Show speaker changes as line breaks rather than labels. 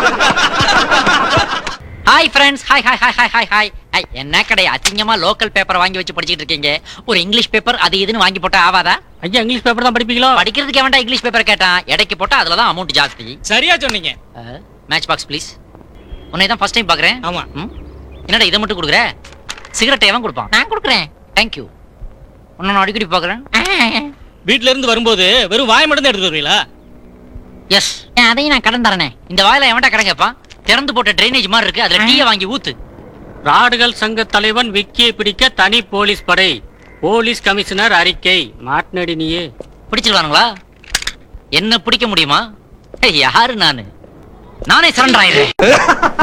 Hi friends hi hi hi hi hi hi hi என்ன கடை அசிங்கமா லோக்கல் பேப்பர் வாங்கி வச்சு படிச்சிட்டு இருக்கீங்க ஒரு இங்கிலீஷ் பேப்பர் அது இதுன்னு வாங்கி போட்டா ஆவாதா
ஐயா இங்கிலீஷ் பேப்பர் தான் படிப்பீங்களோ
படிக்கிறதுக்கு வேண்டாம் இங்கிலீஷ் பேப்பர் கேட்டான் எடைக்கு போட்டா அதுல தான் அமௌண்ட் ஜாஸ்தி
சரியா சொன்னீங்க
மேட்ச் பாக்ஸ் ப்ளீஸ் உன்னை தான் ஃபர்ஸ்ட் டைம் பாக்குறேன்
ஆமா
ம்? என்னடா இதை மட்டும் கொடுக்குற சிகரெட் எவன் கொடுப்பான் நான் கொடுக்குறேன் தேங்க்யூ உன்னை நான் அடிக்கடி பாக்குறேன்
வீட்ல இருந்து வரும்போது வெறும் வாய் மட்டும் தான் எடுத்து வருவீங்களா
எஸ் அதையும் நான் கடன் தரேனே இந்த வாயில எவன்டா கடன் கேட்பான் திறந்து போட்ட ட்ரைனேஜ் மாதிரி இருக்கு அதுல டீயை வாங்கி ஊத்து
ராடுகள் சங்க தலைவன் விக்கியை பிடிக்க தனி போலீஸ் படை போலீஸ் கமிஷனர் அறிக்கை மாட்டினடி நீயே
பிடிச்சிருவானுங்களா என்ன பிடிக்க முடியுமா ஏய், யாரு நானு நானே சரண்டர் ஆயிடுறேன்